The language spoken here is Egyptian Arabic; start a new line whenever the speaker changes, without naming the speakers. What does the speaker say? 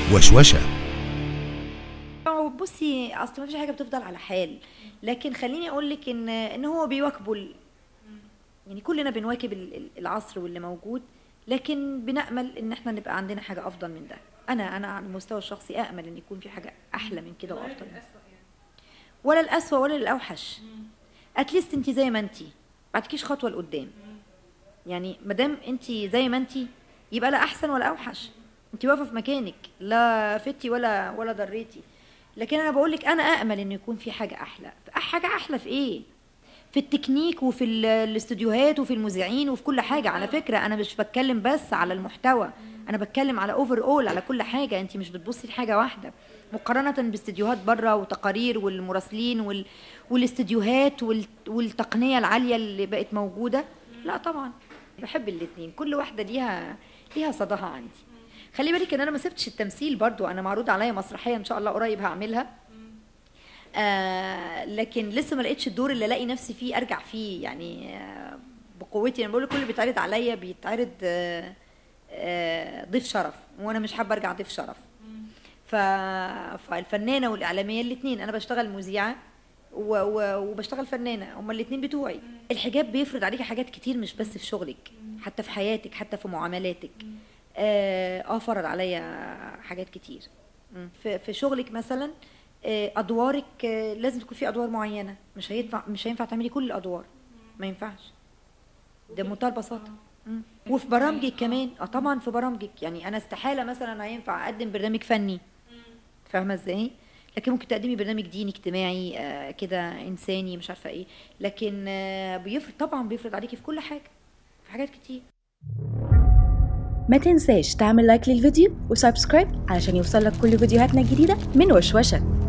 وشوشة
أو بصي اصل ما فيش حاجه بتفضل على حال لكن خليني اقول لك ان ان هو بيواكبوا ال- يعني كلنا بنواكب ال- ال- العصر واللي موجود لكن بنامل ان احنا نبقى عندنا حاجه افضل من ده انا انا على المستوى الشخصي امل ان يكون في حاجه احلى من كده وافضل من ده. ولا الاسوأ ولا الاوحش اتليست انت زي ما انت بعدكيش خطوه لقدام يعني ما دام انت زي ما انت يبقى لا احسن ولا اوحش انت واقفه في مكانك لا فتي ولا ولا ضريتي لكن انا بقول لك انا امل ان يكون في حاجه احلى حاجه احلى في ايه في التكنيك وفي ال- الاستوديوهات وفي المذيعين وفي كل حاجه على فكره انا مش بتكلم بس على المحتوى انا بتكلم على اوفر اول على كل حاجه انت مش بتبصي لحاجه واحده مقارنه باستديوهات بره وتقارير والمراسلين وال... والاستديوهات وال... والتقنيه العاليه اللي بقت موجوده لا طبعا بحب الاثنين كل واحده ليها ليها صداها عندي خلي بالك ان انا ما سبتش التمثيل برضو انا معروض عليا مسرحيه ان شاء الله قريب هعملها آه لكن لسه ما لقيتش الدور اللي الاقي نفسي فيه ارجع فيه يعني آه بقوتي انا بقول لك كل اللي بيتعرض عليا بيتعرض آه آه ضيف شرف وانا مش حابه ارجع ضيف شرف ف... فالفنانه والاعلاميه الاثنين انا بشتغل مذيعه و... و... وبشتغل فنانه هما الاثنين بتوعي الحجاب بيفرض عليكي حاجات كتير مش بس في شغلك حتى في حياتك حتى في معاملاتك اه آه، فرض عليا حاجات كتير مم. في, في شغلك مثلا آه، ادوارك آه، لازم تكون في ادوار معينه مش هينفع مش هينفع تعملي كل الادوار ما ينفعش ده بمنتهى البساطه مم. وفي برامجك كمان اه طبعا في برامجك يعني انا استحاله مثلا هينفع اقدم برنامج فني فاهمه ازاي لكن ممكن تقدمي برنامج ديني اجتماعي آه كده انساني مش عارفه ايه لكن آه بيفرض طبعا بيفرض عليكي في كل حاجه في حاجات كتير
ما تنساش تعمل لايك للفيديو وسبسكرايب علشان يوصلك كل فيديوهاتنا الجديدة من وشوشة